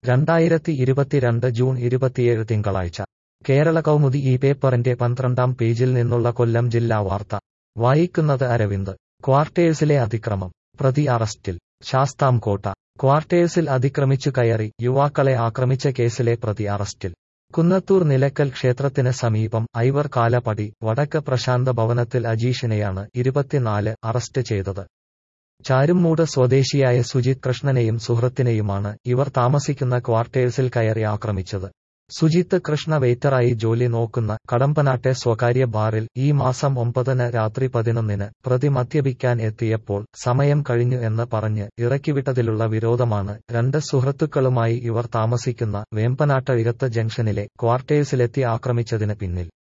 രണ്ടായിരത്തി ഇരുപത്തിരണ്ട് ജൂൺ ഇരുപത്തിയേഴ് തിങ്കളാഴ്ച കേരള കൗമുദി ഈ പേപ്പറിന്റെ പന്ത്രണ്ടാം പേജിൽ നിന്നുള്ള കൊല്ലം ജില്ലാ വാർത്ത വായിക്കുന്നത് അരവിന്ദ് ക്വാർട്ടേഴ്സിലെ അതിക്രമം പ്രതി അറസ്റ്റിൽ ശാസ്താംകോട്ട ക്വാർട്ടേഴ്സിൽ അതിക്രമിച്ചു കയറി യുവാക്കളെ ആക്രമിച്ച കേസിലെ പ്രതി അറസ്റ്റിൽ കുന്നത്തൂർ നിലക്കൽ ക്ഷേത്രത്തിന് സമീപം ഐവർ കാലപടി വടക്ക് പ്രശാന്ത ഭവനത്തിൽ അജീഷിനെയാണ് ഇരുപത്തിനാല് അറസ്റ്റ് ചെയ്തത് ചാരുമൂട് സ്വദേശിയായ സുജിത് കൃഷ്ണനെയും സുഹൃത്തിനെയുമാണ് ഇവർ താമസിക്കുന്ന ക്വാർട്ടേഴ്സിൽ കയറി ആക്രമിച്ചത് സുജിത്ത് കൃഷ്ണ വെയ്റ്ററായി ജോലി നോക്കുന്ന കടമ്പനാട്ടെ സ്വകാര്യ ബാറിൽ ഈ മാസം ഒമ്പതിന് രാത്രി പതിനൊന്നിന് പ്രതി മദ്യപിക്കാൻ എത്തിയപ്പോൾ സമയം കഴിഞ്ഞു എന്ന് പറഞ്ഞ് ഇറക്കിവിട്ടതിലുള്ള വിരോധമാണ് രണ്ട് സുഹൃത്തുക്കളുമായി ഇവർ താമസിക്കുന്ന വേമ്പനാട്ട ഇകത്ത് ജംഗ്ഷനിലെ ക്വാർട്ടേഴ്സിലെത്തി ആക്രമിച്ചതിന് പിന്നിൽ